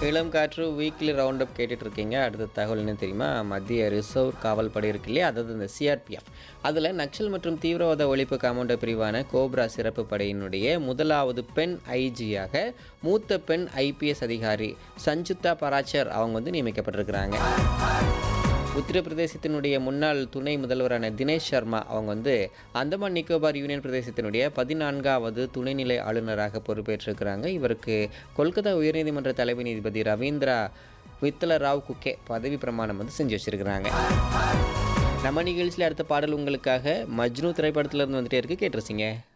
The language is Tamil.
இளம் காற்று வீக்லி ரவுண்ட் அப் கேட்டுட்டு இருக்கீங்க அடுத்த தகவல் என்ன தெரியுமா மத்திய ரிசர்வ் காவல் படை இருக்கு இல்லையா அதாவது இந்த சிஆர்பிஎஃப் அதில் நக்சல் மற்றும் தீவிரவாத ஒழிப்பு கமாண்டோ பிரிவான கோப்ரா சிறப்பு படையினுடைய முதலாவது பெண் ஐஜியாக மூத்த பெண் ஐபிஎஸ் அதிகாரி சஞ்சுத்தா பராச்சர் அவங்க வந்து நியமிக்கப்பட்டிருக்கிறாங்க உத்தரப்பிரதேசத்தினுடைய முன்னாள் துணை முதல்வரான தினேஷ் சர்மா அவங்க வந்து அந்தமான் நிக்கோபார் யூனியன் பிரதேசத்தினுடைய பதினான்காவது துணைநிலை ஆளுநராக பொறுப்பேற்றிருக்கிறாங்க இவருக்கு கொல்கத்தா உயர்நீதிமன்ற தலைமை நீதிபதி ரவீந்திரா வித்தல ராவ் குக்கே பதவி பிரமாணம் வந்து செஞ்சு வச்சிருக்கிறாங்க நம்ம நிகழ்ச்சியில் அடுத்த பாடல் உங்களுக்காக மஜ்னு திரைப்படத்துல இருந்து வந்துட்டே இருக்கு கேட்டுருச்சிங்க